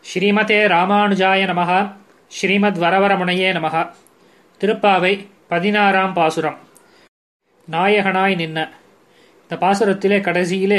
ஸ்ரீமதே ராமானுஜாய நமக ஸ்ரீமத் வரவரமுனையே நமக திருப்பாவை பதினாறாம் பாசுரம் நாயகனாய் நின்ன இந்த பாசுரத்திலே கடைசியிலே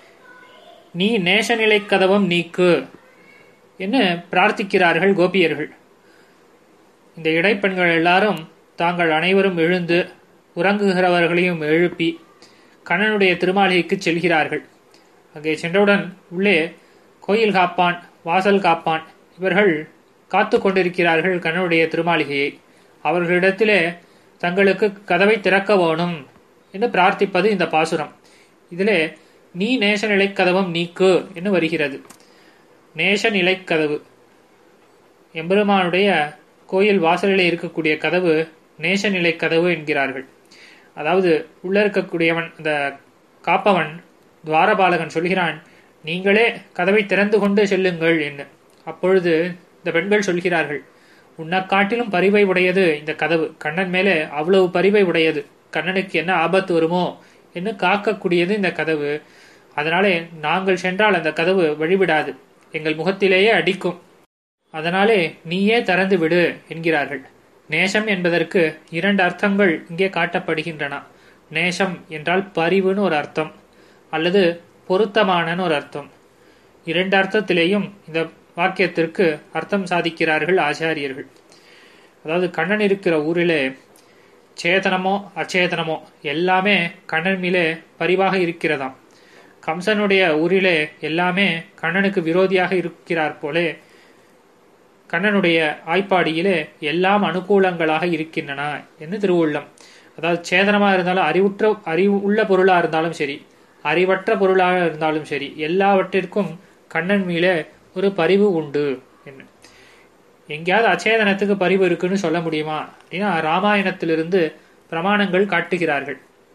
நீ நேசநிலைக் கதவம் நீக்கு என்று பிரார்த்திக்கிறார்கள் கோபியர்கள் இந்த இடைப்பெண்கள் எல்லாரும் தாங்கள் அனைவரும் எழுந்து உறங்குகிறவர்களையும் எழுப்பி கண்ணனுடைய திருமாளிகைக்கு செல்கிறார்கள் அங்கே சென்றவுடன் உள்ளே கோயில் காப்பான் வாசல் காப்பான் இவர்கள் காத்து கொண்டிருக்கிறார்கள் கண்ணனுடைய திருமாளிகையை அவர்களிடத்திலே தங்களுக்கு கதவை திறக்க வேணும் என்று பிரார்த்திப்பது இந்த பாசுரம் இதிலே நீ நேச நிலைக்கதவம் நீக்கு என்று வருகிறது நேச நிலைக்கதவு எம்பெருமானுடைய கோயில் வாசலிலே இருக்கக்கூடிய கதவு நேச நிலை கதவு என்கிறார்கள் அதாவது உள்ள இருக்கக்கூடியவன் அந்த காப்பவன் துவாரபாலகன் சொல்கிறான் நீங்களே கதவை திறந்து கொண்டு செல்லுங்கள் என்று அப்பொழுது இந்த பெண்கள் சொல்கிறார்கள் உன்னை காட்டிலும் பரிவை உடையது இந்த கதவு கண்ணன் மேலே அவ்வளவு பரிவை உடையது கண்ணனுக்கு என்ன ஆபத்து வருமோ என்று காக்கக்கூடியது இந்த கதவு அதனாலே நாங்கள் சென்றால் அந்த கதவு வழிவிடாது எங்கள் முகத்திலேயே அடிக்கும் அதனாலே நீயே திறந்து விடு என்கிறார்கள் நேசம் என்பதற்கு இரண்டு அர்த்தங்கள் இங்கே காட்டப்படுகின்றன நேசம் என்றால் பரிவுன்னு ஒரு அர்த்தம் அல்லது பொருத்தமானன்னு ஒரு அர்த்தம் இரண்டு அர்த்தத்திலேயும் இந்த வாக்கியத்திற்கு அர்த்தம் சாதிக்கிறார்கள் ஆச்சாரியர்கள் அதாவது கண்ணன் இருக்கிற ஊரிலே சேதனமோ அச்சேதனமோ எல்லாமே கண்ணன் மேலே பரிவாக இருக்கிறதாம் கம்சனுடைய ஊரிலே எல்லாமே கண்ணனுக்கு விரோதியாக இருக்கிறார் போலே கண்ணனுடைய ஆய்ப்பாடியிலே எல்லாம் அனுகூலங்களாக இருக்கின்றன என்று திருவுள்ளம் அதாவது சேதனமா இருந்தாலும் அறிவுற்ற அறிவு உள்ள பொருளா இருந்தாலும் சரி அறிவற்ற பொருளாக இருந்தாலும் சரி எல்லாவற்றிற்கும் கண்ணன் மீளே ஒரு பரிவு உண்டு என்ன எங்கேயாவது அச்சேதனத்துக்கு பரிவு இருக்குன்னு சொல்ல முடியுமா அப்படின்னா ராமாயணத்திலிருந்து பிரமாணங்கள் காட்டுகிறார்கள்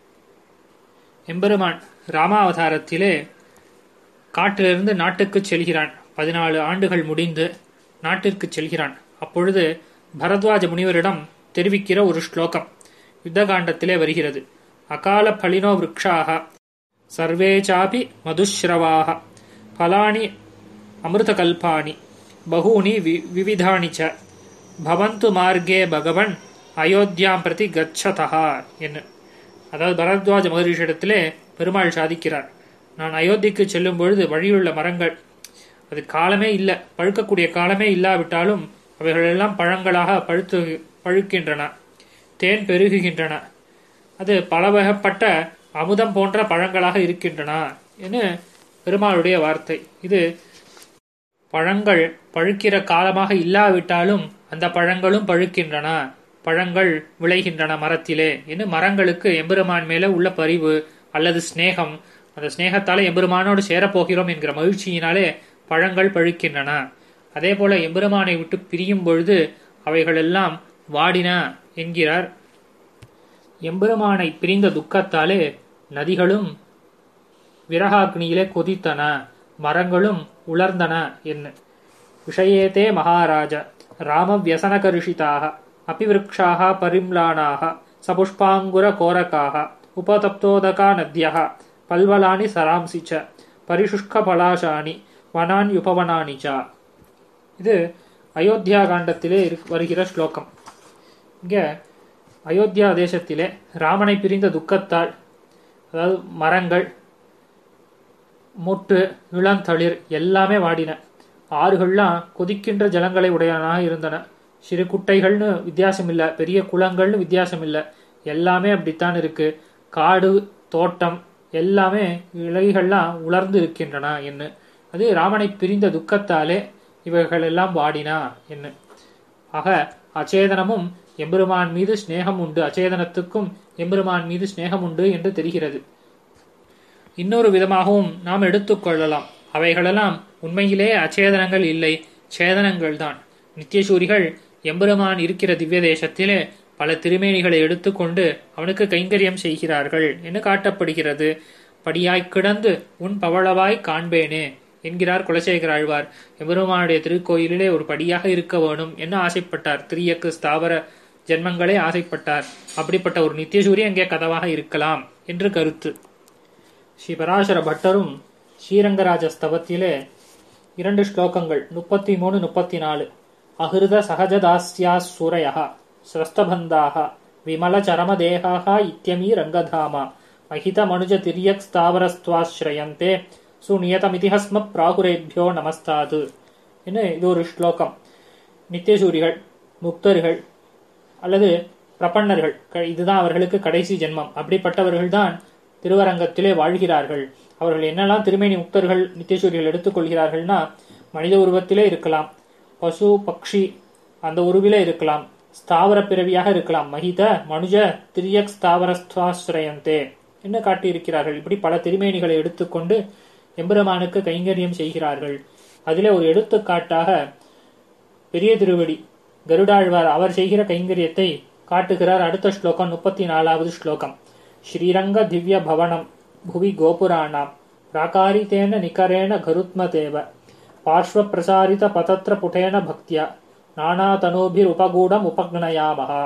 எம்பெருமான் ராமாவதாரத்திலே காட்டிலிருந்து நாட்டுக்கு செல்கிறான் பதினாலு ஆண்டுகள் முடிந்து நாட்டிற்கு செல்கிறான் அப்பொழுது பரத்வாஜ முனிவரிடம் தெரிவிக்கிற ஒரு ஸ்லோகம் யுத்தகாண்டத்திலே வருகிறது அகால பலினோ விரக்ஷாக சர்வே சாபி மதுஸ்ரவாக பலானி அமிர்தகல்பானி பகூனி விவிதானி ச பவந்து மார்க்கே பகவன் அயோத்தியாம் பிரதி கச்சதா என்ன அதாவது பரத்வாஜ மகரிஷிடத்திலே பெருமாள் சாதிக்கிறார் நான் அயோத்திக்கு செல்லும் பொழுது வழியுள்ள மரங்கள் அது காலமே இல்லை பழுக்கக்கூடிய காலமே இல்லாவிட்டாலும் அவைகளெல்லாம் பழங்களாக பழுத்து பழுக்கின்றன தேன் பெருகுகின்றன அது பலவகப்பட்ட அமுதம் போன்ற பழங்களாக இருக்கின்றன என பெருமாளுடைய வார்த்தை இது பழங்கள் பழுக்கிற காலமாக இல்லாவிட்டாலும் அந்த பழங்களும் பழுக்கின்றன பழங்கள் விளைகின்றன மரத்திலே என்று மரங்களுக்கு எம்பெருமான் மேல உள்ள பரிவு அல்லது ஸ்னேகம் அந்த ஸ்னேகத்தாலே எம்பெருமானோடு சேரப்போகிறோம் என்கிற மகிழ்ச்சியினாலே பழங்கள் பழுக்கின்றன அதே போல எம்பெருமானை விட்டு பிரியும் பொழுது அவைகளெல்லாம் வாடின என்கிறார் எம்பெருமானை பிரிந்த துக்கத்தாலே நதிகளும் விரகாக்னியிலே கொதித்தன மரங்களும் உலர்ந்தன என்ன விஷயேதே மகாராஜ ராம வியசனகருஷிதாக அபிவிருக்ஷாக பரிம்லானாக சபுஷ்பாங்குர கோரக்காக உபதப்தோதகா நத்யः பல்வலானி சராம்சி ச பரிசுஷ்க பலாசானி வனான் உபவனானி ச இது அயோத்தியா காண்டத்திலே வருகிற ஸ்லோகம் இங்க அயோத்தியா தேசத்திலே ராமனை பிரிந்த துக்கத்தால் அதாவது மரங்கள் முட்டு இளந்தளிர் எல்லாமே வாடின ஆறுகள்லாம் கொதிக்கின்ற ஜலங்களை உடையவனாக இருந்தன சிறு குட்டைகள்னு வித்தியாசம் இல்லை பெரிய குளங்கள்னு வித்தியாசம் இல்லை எல்லாமே அப்படித்தான் இருக்கு காடு தோட்டம் எல்லாமே இலைகள்லாம் உலர்ந்து இருக்கின்றன என்ன அது ராமனை பிரிந்த துக்கத்தாலே இவைகள் எல்லாம் வாடினா என்ன ஆக அச்சேதனமும் எம்பெருமான் மீது ஸ்நேகம் உண்டு அச்சேதனத்துக்கும் எம்பெருமான் மீது ஸ்நேகம் உண்டு என்று தெரிகிறது இன்னொரு விதமாகவும் நாம் எடுத்துக்கொள்ளலாம் அவைகளெல்லாம் உண்மையிலே அச்சேதனங்கள் இல்லை சேதனங்கள் தான் நித்தியசூரிகள் எம்பெருமான் இருக்கிற திவ்ய தேசத்திலே பல திருமேனிகளை எடுத்துக்கொண்டு அவனுக்கு கைங்கரியம் செய்கிறார்கள் என்று காட்டப்படுகிறது படியாய் கிடந்து உன் பவளவாய் காண்பேனே என்கிறார் குலசேகர ஆழ்வார் எம்பெருமானுடைய திருக்கோயிலிலே ஒரு படியாக இருக்க வேணும் என்று ஆசைப்பட்டார் திரியக்கு ஸ்தாவர ஜென்மங்களே ஆசைப்பட்டார் அப்படிப்பட்ட ஒரு நித்தியசூரி அங்கே கதவாக இருக்கலாம் என்று கருத்து ஸ்ரீ பராசர பட்டரும் ஸ்ரீரங்கராஜ ஸ்தவத்திலே இரண்டு ஸ்லோகங்கள் முப்பத்தி மூணு முப்பத்தி நாலு அகிருத சகஜதாஸ்யா சூரயா ஸ்ரஸ்தபந்தாக விமல சரமதேகாக இத்தியமீ ரங்கதாமா மகித மனுஜ திரியக் ஸ்தாவரஸ்துவாஸ்ரயந்தே சுநியதமிதிஹஸ்ம பிராகுரேபியோ நமஸ்தாது என்ன இது ஒரு ஸ்லோகம் நித்தியசூரிகள் முக்தர்கள் அல்லது பிரபன்னர்கள் க- இதுதான் அவர்களுக்கு கடைசி ஜென்மம் அப்படிப்பட்டவர்கள் தான் திருவரங்கத்திலே வாழ்கிறார்கள் அவர்கள் என்னெல்லாம் திருமேனி முக்தர்கள் நித்தியசூரிகள் எடுத்துக்கொள்கிறார்கள்னா மனித உருவத்திலே இருக்கலாம் பசு பக்ஷி அந்த உருவிலே இருக்கலாம் ஸ்தாவர பிறவியாக இருக்கலாம் மகித மனுஜ திரியக் ஸ்தாவரஸ்துவாஸ்ரயந்தே என்ன காட்டியிருக்கிறார்கள் இப்படி பல திருமேனிகளை எடுத்துக்கொண்டு எம்பெருமானுக்கு கைங்கரியம் செய்கிறார்கள் அதிலே ஒரு எடுத்துக்காட்டாக பெரிய திருவடி கருடாழ்வார் அவர் செய்கிற கைங்கரியத்தை காட்டுகிறார் அடுத்த ஸ்லோகம் முப்பத்தி நாலாவது ஸ்லோகம் ஸ்ரீரங்க திவ்ய பவனம் புவி கோபுராணாம் பிராகாரித்தேன நிகரேண கருத்மதேவ பார்ஷ்வ பிரசாரித பதத்ர புட்டேன பக்தியா நானாதனோபிர் உபகூடம் உபக்னயாமகா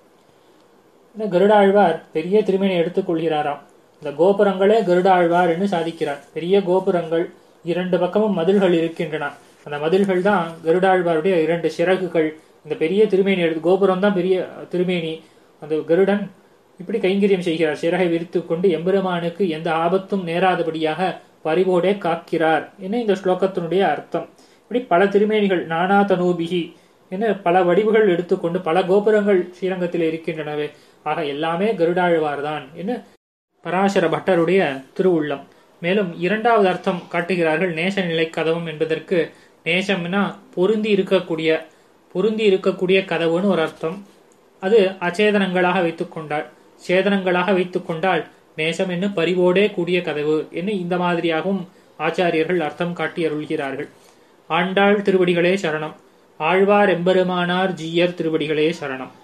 இந்த கருடாழ்வார் பெரிய திருமணி எடுத்துக்கொள்கிறாராம் இந்த கோபுரங்களே கருடாழ்வார் என்று சாதிக்கிறார் பெரிய கோபுரங்கள் இரண்டு பக்கமும் மதில்கள் இருக்கின்றன அந்த மதில்கள் தான் கருடாழ்வாருடைய இரண்டு சிறகுகள் இந்த பெரிய திருமேனி எடுத்து கோபுரம் தான் பெரிய திருமேனி அந்த கருடன் இப்படி கைங்கரியம் செய்கிறார் சிறகை விரித்து கொண்டு எம்பெருமானுக்கு எந்த ஆபத்தும் நேராதபடியாக பரிவோடே காக்கிறார் என்ன இந்த ஸ்லோகத்தினுடைய அர்த்தம் இப்படி பல திருமேனிகள் நானா தனூபிகி என பல வடிவுகள் எடுத்துக்கொண்டு பல கோபுரங்கள் ஸ்ரீரங்கத்தில் இருக்கின்றனவே ஆக எல்லாமே கருடாழ்வார் தான் என்ன பராசர பட்டருடைய திருவுள்ளம் மேலும் இரண்டாவது அர்த்தம் காட்டுகிறார்கள் நேச நிலை கதவும் என்பதற்கு நேசம்னா பொருந்தி இருக்கக்கூடிய பொருந்தி இருக்கக்கூடிய கதவுன்னு ஒரு அர்த்தம் அது அச்சேதனங்களாக வைத்துக் கொண்டால் சேதனங்களாக வைத்துக் கொண்டால் நேசம் என்ன பரிவோடே கூடிய கதவு என்ன இந்த மாதிரியாகவும் ஆச்சாரியர்கள் அர்த்தம் காட்டி அருள்கிறார்கள் ஆண்டாள் திருவடிகளே சரணம் ஆழ்வார் எம்பெருமானார் ஜீயர் திருவடிகளே சரணம்